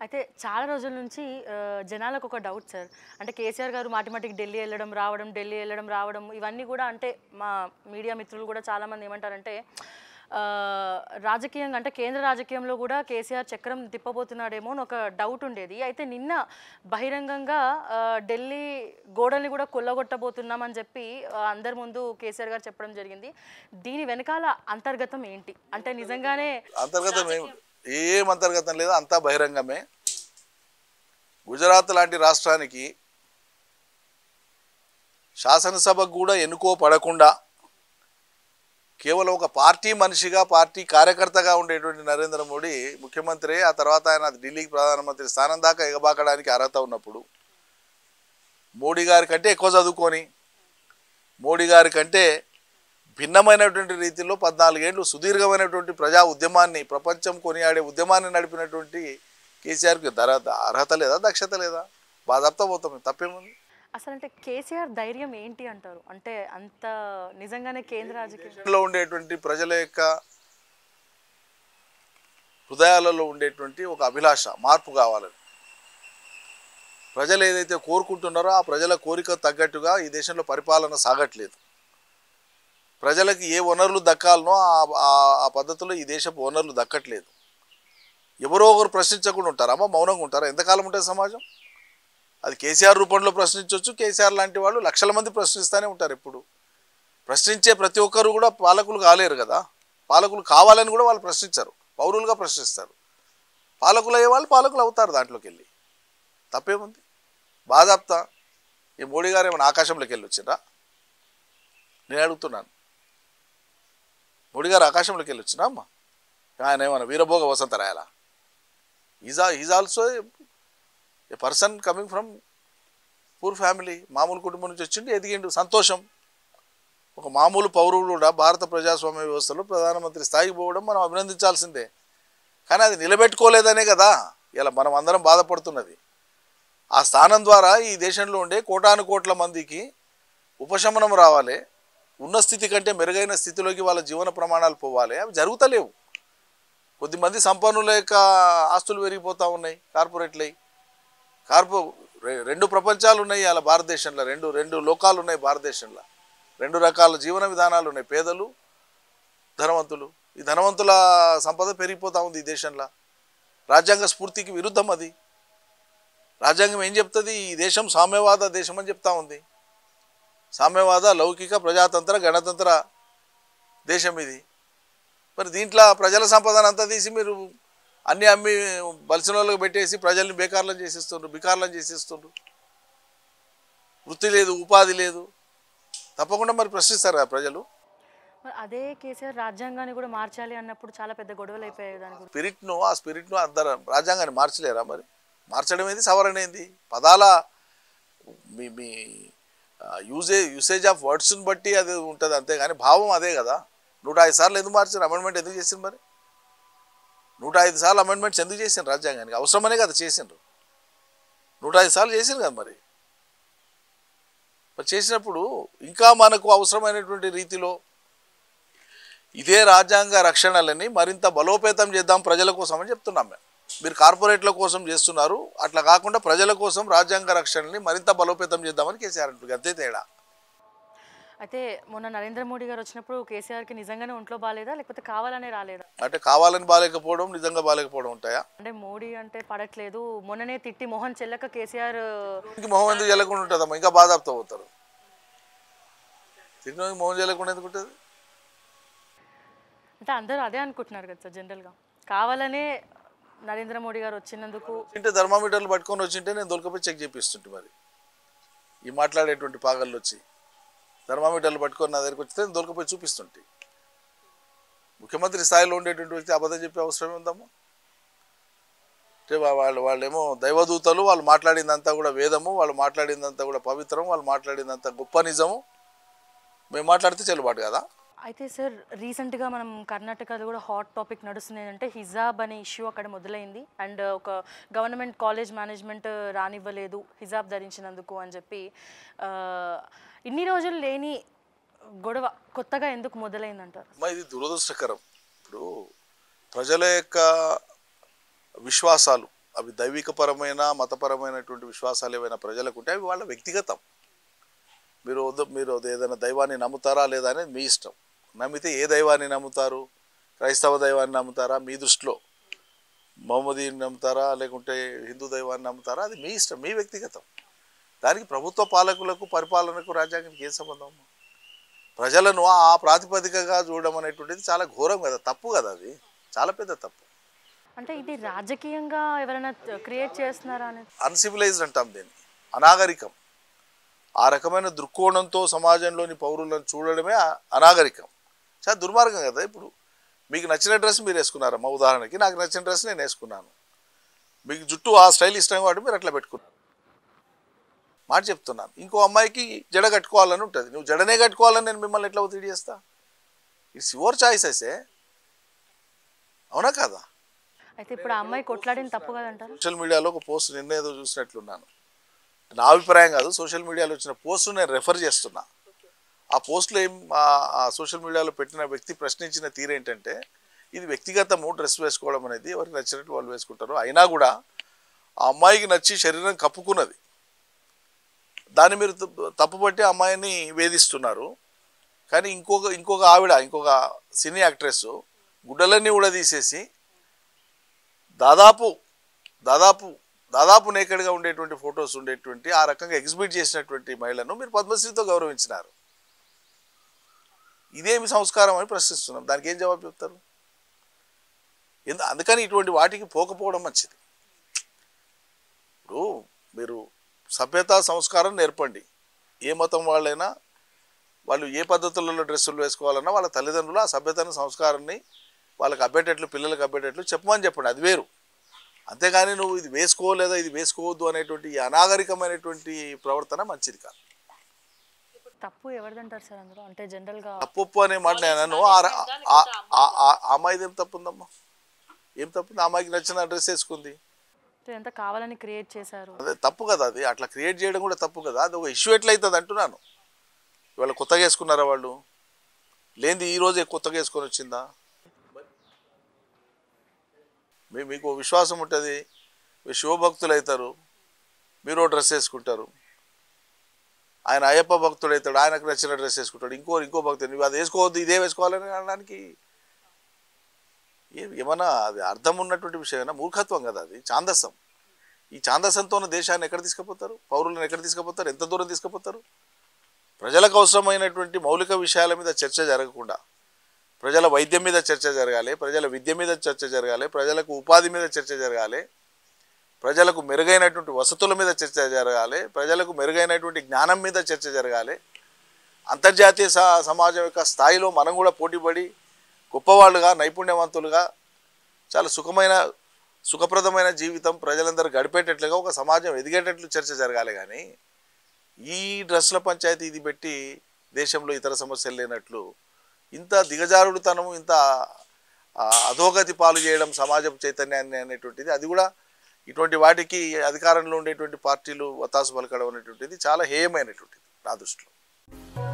అయితే చాలా రోజుల నుంచి ఆ, జనాలకు ఒక డౌట్ సార్ అంటే కేసీఆర్ గారు మాటి మాటికి ఢిల్లీ వెళ్ళడం రావడం ఢిల్లీ వెళ్ళడం రావడం ఇవన్నీ కూడా అంటే మా మీడియా మిత్రులు కూడా చాలామంది ఏమంటారంటే ఆ, రాజకీయంగా అంటే కేంద్ర రాజకీయంలో కూడా కేసీఆర్ చక్రం తిప్పబోతున్నాడేమో అని ఒక డౌట్ ఉండేది అయితే నిన్న బహిరంగంగా ఆ, ఢిల్లీ గోడల్ని కూడా కొల్లగొట్టబోతున్నామని చెప్పి ఆ, అందరి ముందు కేసీఆర్ గారు చెప్పడం జరిగింది దీని వెనకాల అంతర్గతం ఏంటి అంటే నిజంగానే అంతర్గతం ఏం ఏం అంతర్గతం లేదు అంతా బహిరంగమే గుజరాత్ లాంటి రాష్ట్రానికి శాసనసభకు కూడా ఎన్నుకోపడకుండా కేవలం ఒక పార్టీ మనిషిగా పార్టీ కార్యకర్తగా ఉండేటువంటి నరేంద్ర మోడీ ముఖ్యమంత్రి ఆ తర్వాత ఆయన ఢిల్లీకి ప్రధానమంత్రి స్థానం దాకా ఎగబాకడానికి అర్హత ఉన్నప్పుడు మోడీ గారి కంటే ఎక్కువ చదువుకొని మోడీ గారి కంటే భిన్నమైనటువంటి రీతిలో పద్నాలుగేళ్ళు సుదీర్ఘమైనటువంటి ప్రజా ఉద్యమాన్ని ప్రపంచం కొనియాడే ఉద్యమాన్ని నడిపినటువంటి కేసీఆర్కి ధర అర్హత లేదా దక్షత లేదా బాధాప్తా పోతాం తప్పేముంది అసలు అంటే కేసీఆర్ ధైర్యం ఏంటి అంటారు అంటే అంత నిజంగానే కేంద్ర రాజకీయం దేశంలో ఉండేటువంటి ప్రజల యొక్క హృదయాలలో ఉండేటువంటి ఒక అభిలాష మార్పు కావాలని ప్రజలు ఏదైతే కోరుకుంటున్నారో ఆ ప్రజల కోరిక తగ్గట్టుగా ఈ దేశంలో పరిపాలన సాగట్లేదు ప్రజలకి ఏ వనరులు దక్కాలనో ఆ- ఆ- ఆ పద్ధతిలో ఈ దేశపు వనరులు దక్కట్లేదు ఎవరో ఒకరు ప్రశ్నించకుండా ఉంటారు అమ్మ మౌనంగా ఉంటారా ఎంతకాలం ఉంటుంది సమాజం అది కేసీఆర్ రూపంలో ప్రశ్నించవచ్చు కేసీఆర్ లాంటి వాళ్ళు లక్షల మంది ప్రశ్నిస్తూనే ఉంటారు ఎప్పుడు ప్రశ్నించే ప్రతి ఒక్కరు కూడా పాలకులు కాలేరు కదా పాలకులు కావాలని కూడా వాళ్ళు ప్రశ్నించరు పౌరులుగా ప్రశ్నిస్తారు పాలకులు అయ్యే వాళ్ళు పాలకులు అవుతారు దాంట్లోకి వెళ్ళి తప్పేముంది బాధాప్తా ఈ మోడీ గారు ఏమైనా ఆకాశంలోకి వెళ్ళి వచ్చిండ్రా నేను అడుగుతున్నాను మోడీ గారు ఆకాశంలోకి వెళ్ళి వచ్చినా అమ్మా ఆయన ఏమైనా వీరభోగ వసంత రాయాలా is is also a person coming from poor family మామూలు కుటుంబం నుంచి వచ్చిండు ఎదిగిండు సంతోషం ఒక మామూలు పౌరుడు కూడా భారత ప్రజాస్వామ్య వ్యవస్థలో ప్రధానమంత్రి స్థాయికి పోవడం మనం అభినందించాల్సిందే కానీ అది నిలబెట్టుకోలేదనే కదా ఇలా మనం అందరం బాధపడుతున్నది ఆ స్థానం ద్వారా ఈ దేశంలో ఉండే కోటాను కోట్ల మందికి ఉపశమనం రావాలి ఉన్న స్థితి కంటే మెరుగైన స్థితిలోకి వాళ్ళ జీవన ప్రమాణాలు పోవాలి అవి జరుగుతలేవు కొద్దిమంది సంపన్నుల యొక్క ఆస్తులు పెరిగిపోతూ ఉన్నాయి కార్పొరేట్లు అయి కార్పొ రె- రెండు ప్రపంచాలు ఉన్నాయి అలా భారతదేశంలో రెండు రెండు లోకాలు ఉన్నాయి భారతదేశంలో రెండు రకాల జీవన విధానాలు ఉన్నాయి పేదలు ధనవంతులు ఈ ధనవంతుల సంపద పెరిగిపోతూ ఉంది ఈ దేశంలో రాజ్యాంగ స్ఫూర్తికి విరుద్ధం అది రాజ్యాంగం ఏం చెప్తుంది ఈ దేశం సామ్యవాద దేశం అని చెప్తా ఉంది సామ్యవాద లౌకిక ప్రజాతంత్ర గణతంత్ర దేశం ఇది మరి దీంట్లో ప్రజల సంపదను అంతా తీసి మీరు అన్ని అమ్మి బలిసిన వాళ్ళకి పెట్టేసి ప్రజల్ని బేకార్లం చేసేస్తుండ్రు బికార్లం చేసేస్తుండ్రు వృత్తి లేదు ఉపాధి లేదు తప్పకుండా మరి ప్రశ్నిస్తారు కదా ప్రజలు మరి అదే కేసీఆర్ రాజ్యాంగాన్ని కూడా మార్చాలి అన్నప్పుడు చాలా పెద్ద గొడవలు అయిపోయాయి దాని గురించి స్పిరిట్ను ఆ స్పిరిట్ను అందరు రాజ్యాంగాన్ని మార్చలేరా మరి మార్చడం ఏంది సవరణ ఏంది పదాల మీ మీ యూజేజ్ యూసేజ్ ఆఫ్ వర్డ్స్ని బట్టి అది ఉంటుంది అంతేగాని భావం అదే కదా నూట ఐదు సార్లు ఎందుకు మార్చారు అమెండ్మెంట్ ఎందుకు చేసింది మరి నూట ఐదు సార్లు అమెండ్మెంట్స్ ఎందుకు చేసిండ్రు రాజ్యాంగానికి అవసరమనే కదా చేసిండ్రు నూట ఐదు సార్లు చేసిండ్రు కదా మరి మరి చేసినప్పుడు ఇంకా మనకు అవసరమైనటువంటి రీతిలో ఇదే రాజ్యాంగ రక్షణలని మరింత బలోపేతం చేద్దాం ప్రజల కోసం అని చెప్తున్నాం మేము మీరు కార్పొరేట్ల కోసం చేస్తున్నారు అట్లా కాకుండా ప్రజల కోసం రాజ్యాంగ రక్షణని మరింత బలోపేతం చేద్దామని కేసీఆర్ అంటుంది అంతే తేడా అయితే మొన్న నరేంద్ర మోడీ గారు వచ్చినప్పుడు కేసీఆర్కి నిజంగానే ఒంట్లో బాగాలేదా లేకపోతే కావాలనే రాలేదా అంటే కావాలని బాగాలేకపోవడం నిజంగా బాగాలేకపోవడం ఉంటాయా అంటే మోడీ అంటే పడట్లేదు మొన్ననే తిట్టి మోహన్ చెల్లక కేసీఆర్ ఇంక మొహం ఎందుకు చెల్లకుండా ఉంటుందమ్మా ఇంకా బాధాపుతో పోతారు తిరిగి మొహం చెల్లకుండా ఎందుకు ఉంటుంది అంటే అందరూ అదే అనుకుంటున్నారు కదా సార్ జనరల్గా కావాలనే నరేంద్ర మోడీ గారు వచ్చినందుకు వచ్చింటే థర్మామీటర్లు పట్టుకొని వచ్చింటే నేను దొరికిపోయి చెక్ చేపిస్తుంటే మరి ఈ మాట్లాడేటువంటి పాగళ్ళు వచ్చి థర్మామీటర్లు పట్టుకొని నా దగ్గరికి వచ్చితే నేను దొరికిపోయి చూపిస్తుంటే ముఖ్యమంత్రి స్థాయిలో ఉండేటువంటి వ్యక్తి అబద్ధం చెప్పే అవసరం ఉందమ్మా అంటే వా- వాళ్ళు వాళ్ళేమో దైవదూతలు వాళ్ళు మాట్లాడిందంతా కూడా వేదము వాళ్ళు మాట్లాడిందంతా కూడా పవిత్రం వాళ్ళు మాట్లాడిందంతా గొప్ప నిజము మేము మాట్లాడితే చెల్లుబాటు కదా అయితే సార్ రీసెంట్గా మనం కర్ణాటకలో కూడా హాట్ టాపిక్ నడుస్తుంది ఏంటంటే హిజాబ్ అనే ఇష్యూ అక్కడ మొదలైంది అండ్ ఒక గవర్నమెంట్ కాలేజ్ మేనేజ్మెంట్ రానివ్వలేదు హిజాబ్ ధరించినందుకు అని చెప్పి ఆ, ఇన్ని రోజులు లేని గొడవ కొత్తగా ఎందుకు మొదలైందంటారు అమ్మా ఇది దురదృష్టకరం ఇప్పుడు ప్రజల యొక్క విశ్వాసాలు అవి దైవికపరమైన మతపరమైనటువంటి విశ్వాసాలు ఏవైనా ప్రజలకు ఉంటే అవి వాళ్ళ వ్యక్తిగతం మీరు వద్ద- మీరు ఏదైనా దైవాన్ని నమ్ముతారా లేదా అనేది మీ ఇష్టం నమ్మితే ఏ దైవాన్ని నమ్ముతారు క్రైస్తవ దైవాన్ని నమ్ముతారా మీ దృష్టిలో మహమ్మదీని నమ్ముతారా లేకుంటే హిందూ దైవాన్ని నమ్ముతారా అది మీ ఇష్టం మీ వ్యక్తిగతం దానికి ప్రభుత్వ పాలకులకు పరిపాలనకు రాజ్యాంగానికి ఏం సంబంధం ప్రజలను ఆ ప్రాతిపదికగా చూడడం అనేటువంటిది చాలా ఘోరం కదా తప్పు కదా అది చాలా పెద్ద తప్పు అంటే ఇది రాజకీయంగా ఎవరైనా క్రియేట్ చేస్తున్నారా అనేది అన్సివిలైజ్డ్ అంటాం దీన్ని అనాగరికం ఆ రకమైన దృక్కోణంతో సమాజంలోని పౌరులను చూడడమే అ- అనాగరికం చాలా దుర్మార్గం కదా ఇప్పుడు మీకు నచ్చిన డ్రెస్ మీరు వేసుకున్నారు మా ఉదాహరణకి నాకు నచ్చిన డ్రెస్ నేను వేసుకున్నాను మీకు జుట్టు ఆ స్టైల్ ఇష్టం కాబట్టి మీరు అట్లా పెట్టుకున్నారు మాట చెప్తున్నాను ఇంకో అమ్మాయికి జడ కట్టుకోవాలని ఉంటుంది నువ్వు జడనే కట్టుకోవాలని నేను మిమ్మల్ని ఎట్లా ఒత్తిడి చేస్తా ఇట్స్ యువర్ చాయిసెసే అవునా కదా అయితే ఇప్పుడు ఆ అమ్మాయి కొట్లాడిన తప్పు కదంటారు సోషల్ మీడియాలో ఒక పోస్ట్ నిన్న ఏదో చూసినట్లున్నాను నా అభిప్రాయం కాదు సోషల్ మీడియాలో వచ్చిన పోస్ట్ నేను రెఫర్ చేస్తున్నా ఆ పోస్ట్లో ఏం ఆ- ఆ సోషల్ మీడియాలో పెట్టిన వ్యక్తి ప్రశ్నించిన తీరేంటంటే ఇది వ్యక్తిగతము డ్రెస్ వేసుకోవడం అనేది ఎవరికి నచ్చినట్టు వాళ్ళు వేసుకుంటారు అయినా కూడా ఆ అమ్మాయికి నచ్చి శరీరం కప్పుకున్నది దాన్ని మీరు తప్పు- తప్పుపట్టి ఆ అమ్మాయిని వేధిస్తున్నారు కానీ ఇంకొక ఇంకొక ఆవిడ ఇంకొక సినీ యాక్ట్రెస్ గుడ్డలన్నీ కూడా తీసేసి దాదాపు దాదాపు దాదాపు నేకెడ్గా ఉండేటువంటి ఫొటోస్ ఉండేటువంటి ఆ రకంగా ఎగ్జిబిట్ చేసినటువంటి మహిళను మీరు పద్మశ్రీతో గౌరవించినారు ఇదేమి సంస్కారం అని ప్రశ్నిస్తున్నాం దానికి ఏం జవాబు చెప్తారు ఎందు అందుకని ఇటువంటి వాటికి పోకపోవడం మంచిది ఇప్పుడు మీరు సభ్యత సంస్కారం నేర్పండి ఏ మతం వాళ్ళైనా వాళ్ళు ఏ పద్ధతులలో డ్రెస్సులు వేసుకోవాలన్నా వాళ్ళ తల్లిదండ్రులు ఆ సభ్యతను సంస్కారాన్ని వాళ్ళకి అబ్బేటట్లు పిల్లలకు అబ్బేటట్లు చెప్పమని చెప్పండి అది వేరు అంతేగాని నువ్వు ఇది వేసుకో లేదా ఇది వేసుకోవద్దు అనేటువంటి ఈ అనాగరికమైనటువంటి ప్రవర్తన మంచిది కాదు తప్పు ఎవరిదంటారు సార్ అందులో అంటే జనరల్గా తప్పు అనే మాట నేను అనను. ఆ ర- ఆ- ఆ- ఆ- ఆ అమ్మాయిది ఏం తప్పు ఉందమ్మా ఏం తప్పు ఉంది? ఆ అమ్మాయికి నచ్చిన డ్రెస్ వేసుకుంది ఎంత కావాలని క్రియేట్ చేశారు అదే తప్పు కదా అది అట్లా క్రియేట్ చేయడం కూడా తప్పు కదా అది ఒక ఇష్యూ ఎట్లయితుంది అంటున్నాను ఇవాళ కొత్తగా వేసుకున్నారా వాళ్ళు లేనిది ఈ రోజే కొత్తగా వేసుకొని వచ్చిందా మీ మీకు ఓ విశ్వాసం ఉంటుంది మీరు శివభక్తులు అవుతారు మీరు ఓ డ్రెస్ వేసుకుంటారు ఆయన అయ్యప్ప భక్తుడు అవుతాడు ఆయనకు నచ్చిన డ్రెస్ వేసుకుంటాడు ఇంకో ఇంకో భక్తుడు నువ్వు అది వేసుకోవద్దు ఇదే వేసుకోవాలని అనడానికి ఏ- ఏమన్నా అది అర్థం ఉన్నటువంటి విషయమైనా మూర్ఖత్వం కదా అది ఛాందసం ఈ ఛాందసంతో ఉన్న దేశాన్ని ఎక్కడ తీసుకుపోతారు పౌరులను ఎక్కడ తీసుకుపోతారు ఎంత దూరం తీసుకుపోతారు ప్రజలకు అవసరమైనటువంటి మౌలిక విషయాల మీద చర్చ జరగకుండా ప్రజల వైద్యం మీద చర్చ జరగాలి ప్రజల విద్య మీద చర్చ జరగాలి ప్రజలకు ఉపాధి మీద చర్చ జరగాలి ప్రజలకు మెరుగైనటువంటి వసతుల మీద చర్చ జరగాలి ప్రజలకు మెరుగైనటువంటి జ్ఞానం మీద చర్చ జరగాలి అంతర్జాతీయ స- సమాజం యొక్క స్థాయిలో మనం కూడా పోటీపడి గొప్పవాళ్ళుగా నైపుణ్యవంతులుగా చాలా సుఖమైన సుఖప్రదమైన జీవితం ప్రజలందరూ గడిపేటట్లుగా ఒక సమాజం ఎదిగేటట్లు చర్చ జరగాలి కానీ ఈ డ్రెస్ల పంచాయతీ ఇది పెట్టి దేశంలో ఇతర సమస్యలు లేనట్లు ఇంత దిగజారుడుతనము ఇంత ఆ, అధోగతి పాలు చేయడం సమాజం చైతన్యాన్ని అనేటువంటిది అది కూడా ఇటువంటి వాటికి అధికారంలో ఉండేటువంటి పార్టీలు వత్తాసు పలకడం అనేటువంటిది చాలా హేయమైనటువంటిది నా దృష్టిలో